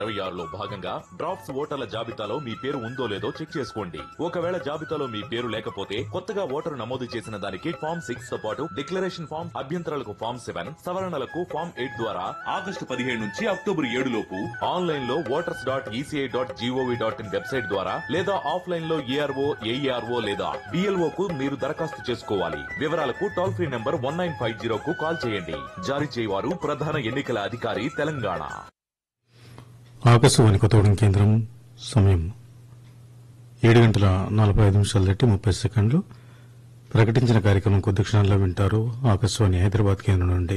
ఇరవై ఆరులో భాగంగా డ్రాఫ్ట్స్ ఓటర్ల జాబితాలో మీ పేరు ఉందో లేదో చెక్ చేసుకోండి ఒకవేళ జాబితాలో మీ పేరు లేకపోతే కొత్తగా ఓటరు నమోదు చేసిన దానికి ఫామ్ సిక్స్ తో పాటు డిక్లరేషన్ ఫామ్ అభ్యంతరాలకు ఫామ్ సెవెన్ సవరణలకు ఫామ్ ఎయిట్ ద్వారా ఆగస్టు పదిహేడు నుంచి అక్టోబర్ ఏడు లోపు ఆన్లైన్ లో voters dot ECI dot gov dot in website ద్వారా లేదా ఆఫ్లైన్ లో ఏఆర్ఓ ఏఈఆర్ఓ లేదా డిఎల్ఓ కు మీరు దరఖాస్తు చేసుకోవాలి వివరాలకు toll free number one nine five zero కు కాల్ చేయండి జారీ చేయవారు ప్రధాన ఎన్నికల అధికారి తెలంగాణ ఆకాశవాణి కొత్తగూడెం కేంద్రం సమయం ఏడు గంటల నలభై ఐదు నిమిషాలు దాటి ముప్పై సెకండ్లు ప్రకటించిన కార్యక్రమం కొద్ది క్షణాల్లో వింటారు ఆకాశవాణి హైదరాబాద్ కేంద్రం నుండి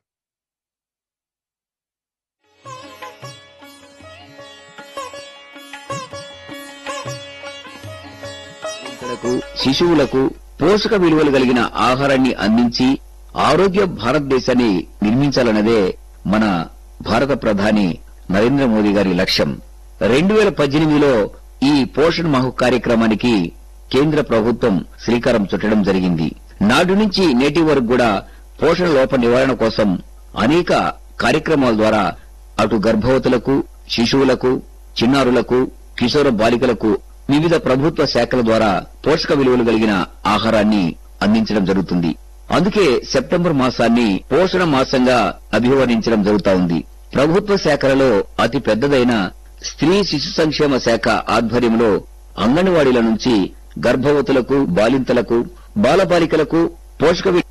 పిల్లలకు శిశువులకు పోషక విలువలు కలిగిన ఆహారాన్ని అందించి ఆరోగ్య భారతదేశాన్ని నిర్మించాలన్నదే మన భారత ప్రధాని నరేంద్ర మోదీ గారి లక్ష్యం రెండు వేల పద్దెనిమిదిలో ఈ పోషణ్ మాహు కార్యక్రమానికి కేంద్ర ప్రభుత్వం శ్రీకారం చుట్టడం జరిగింది నాటి నుంచి నేటి వరకు కూడా పోషణ లోప నివారణ కోసం అనేక కార్యక్రమాల ద్వారా అటు గర్భవతులకు శిశువులకు చిన్నారులకు కిశోర బాలికలకు వివిధ ప్రభుత్వ శాఖల ద్వారా పోషక విలువలు కలిగిన ఆహారాన్ని అందించడం జరుగుతుంది అందుకే సెప్టెంబర్ మాసాన్ని పోషణ మాసంగా అభివర్ణించడం జరుగుతా ఉంది ప్రభుత్వ శాఖలలో అతి పెద్దదైన స్త్రీ శిశు సంక్షేమ శాఖ ఆధ్వర్యంలో అంగన్వాడీల నుంచి గర్భవతులకు బాలింతలకు బాలబాలికలకు పోషక వి-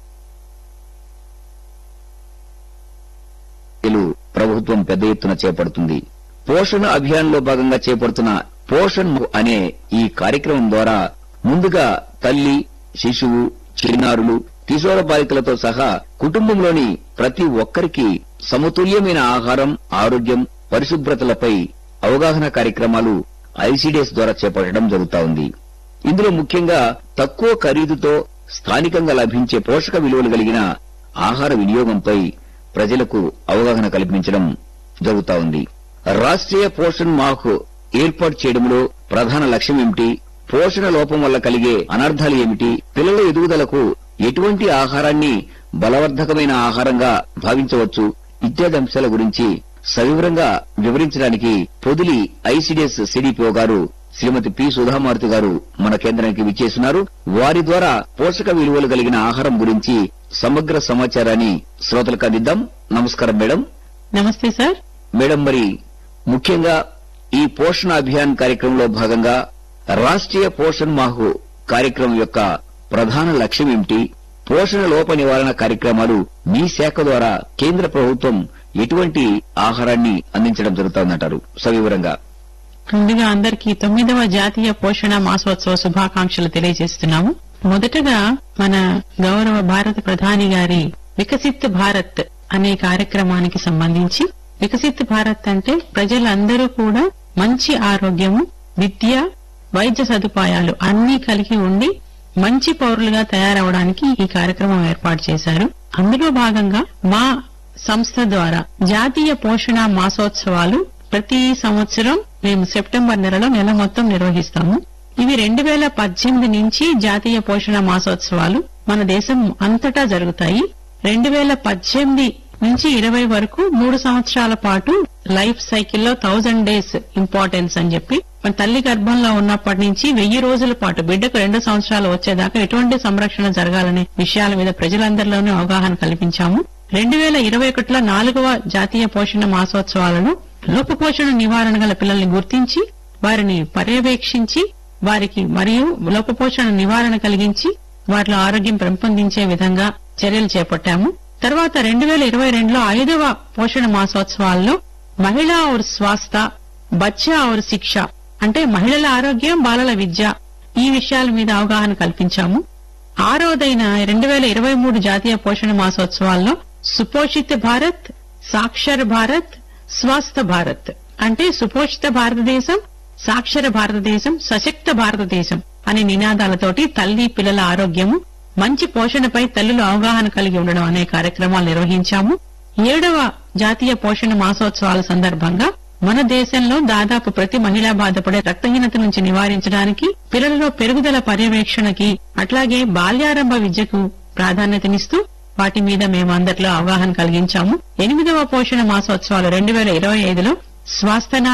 చర్యలు ప్రభుత్వం పెద్ద ఎత్తున చేపడుతుంది పోషణ అభియాన్ లో భాగంగా చేపడుతున్న పోషణ్ ము అనే ఈ కార్యక్రమం ద్వారా ముందుగా తల్లి శిశువు చిన్నారులు కిశోర బాలికలతో సహా కుటుంబంలోని ప్రతి ఒక్కరికి సమతుల్యమైన ఆహారం ఆరోగ్యం పరిశుభ్రతలపై అవగాహన కార్యక్రమాలు ఐసీడీఎస్ ద్వారా చేపట్టడం జరుగుతా ఉంది ఇందులో ముఖ్యంగా తక్కువ ఖరీదుతో స్థానికంగా లభించే పోషక విలువలు కలిగిన ఆహార వినియోగంపై ప్రజలకు అవగాహన కల్పించడం జరుగుతా ఉంది రాష్ట్రీయ పోషణ్ మాహ్ ఏర్పాటు చేయడంలో ప్రధాన లక్ష్యం ఏమిటి పోషణ లోపం వల్ల కలిగే అనర్థాలు ఏమిటి పిల్లల ఎదుగుదలకు ఎటువంటి ఆహారాన్ని బలవర్ధకమైన ఆహారంగా భావించవచ్చు ఇత్యాది అంశాల గురించి సవివరంగా వివరించడానికి పొదిలి ఐసీడీఎస్ సిడిపిఓ గారు శ్రీమతి పి సుధామారుతి గారు మన కేంద్రానికి విచ్చేస్తున్నారు వారి ద్వారా పోషక విలువలు కలిగిన ఆహారం గురించి సమగ్ర సమాచారాన్ని శ్రోతలకు అందిద్దాం నమస్కారం మేడం నమస్తే సార్ మేడం మరి ముఖ్యంగా ఈ పోషణ అభియాన్ కార్యక్రమంలో భాగంగా రాష్ట్రీయ పోషణ్ మాహు కార్యక్రమం యొక్క ప్రధాన లక్ష్యం ఏమిటి పోషణ లోప నివారణ కార్యక్రమాలు మీ శాఖ ద్వారా కేంద్ర ప్రభుత్వం ఎటువంటి ఆహారాన్ని అందించడం జరుగుతుందంటారు సవివరంగా ముందుగా అందరికీ తొమ్మిదవ జాతీయ పోషణ మాసోత్సవ శుభాకాంక్షలు తెలియజేస్తున్నాము మొదటగా మన గౌరవ భారత ప్రధాని గారి వికసిత్ భారత్ అనే కార్యక్రమానికి సంబంధించి వికసిత్ భారత్ అంటే ప్రజలందరూ కూడా మంచి ఆరోగ్యము విద్య వైద్య సదుపాయాలు అన్ని కలిగి ఉండి మంచి పౌరులుగా తయారవడానికి ఈ కార్యక్రమం ఏర్పాటు చేశారు అందులో భాగంగా మా సంస్థ ద్వారా జాతీయ పోషణ మాసోత్సవాలు ప్రతి సంవత్సరం మేము సెప్టెంబర్ నెలలో నెల మొత్తం నిర్వహిస్తాము ఇవి రెండు వేల పద్దెనిమిది నుంచి జాతీయ పోషణ మాసోత్సవాలు మన దేశం అంతటా జరుగుతాయి రెండు వేల పద్దెనిమిది నుంచి ఇరవై వరకు మూడు సంవత్సరాల పాటు లైఫ్ సైకిల్లో థౌజండ్ డేస్ ఇంపార్టెన్స్ అని చెప్పి మన తల్లి గర్భంలో ఉన్నప్పటి నుంచి వెయ్యి రోజుల పాటు బిడ్డకు రెండు సంవత్సరాలు వచ్చేదాకా ఎటువంటి సంరక్షణ జరగాలనే విషయాల మీద ప్రజలందరిలోనూ అవగాహన కల్పించాము రెండు వేల ఇరవై ఒకటిలో నాలుగవ జాతీయ పోషణ మాసోత్సవాలను లోపపోషణ నివారణ గల పిల్లల్ని గుర్తించి వారిని పర్యవేక్షించి వారికి మరియు లోపపోషణ నివారణ కలిగించి వారిలో ఆరోగ్యం పెంపొందించే విధంగా చర్యలు చేపట్టాము తర్వాత రెండు వేల ఇరవై రెండులో ఐదవ పోషణ మాసోత్సవాల్లో మహిళా ఔర్ స్వాస్థ బచ్చా ఔర్ శిక్ష అంటే మహిళల ఆరోగ్యం బాలల విద్య ఈ విషయాల మీద అవగాహన కల్పించాము ఆరోదైన రెండు వేల ఇరవై మూడు జాతీయ పోషణ మాసోత్సవాల్లో సుపోషిత భారత్ సాక్షర భారత్ స్వస్థ భారత్ అంటే సుపోషిత భారతదేశం సాక్షర భారతదేశం సశక్త భారతదేశం అనే నినాదాలతోటి తల్లి పిల్లల ఆరోగ్యము మంచి పోషణపై తల్లులు అవగాహన కలిగి ఉండడం అనే కార్యక్రమాలు నిర్వహించాము ఏడవ జాతీయ పోషణ మాసోత్సవాల సందర్భంగా మన దేశంలో దాదాపు ప్రతి మహిళ బాధపడే రక్తహీనత నుంచి నివారించడానికి పిల్లలలో పెరుగుదల పర్యవేక్షణకి అట్లాగే బాల్యారంభ విద్యకు ప్రాధాన్యతనిస్తూ వాటి మీద మేము అందరిలో అవగాహన కలిగించాము ఎనిమిదవ పోషణ మాసోత్సవాలు రెండు వేల ఇరవై ఐదులో స్వాస్థన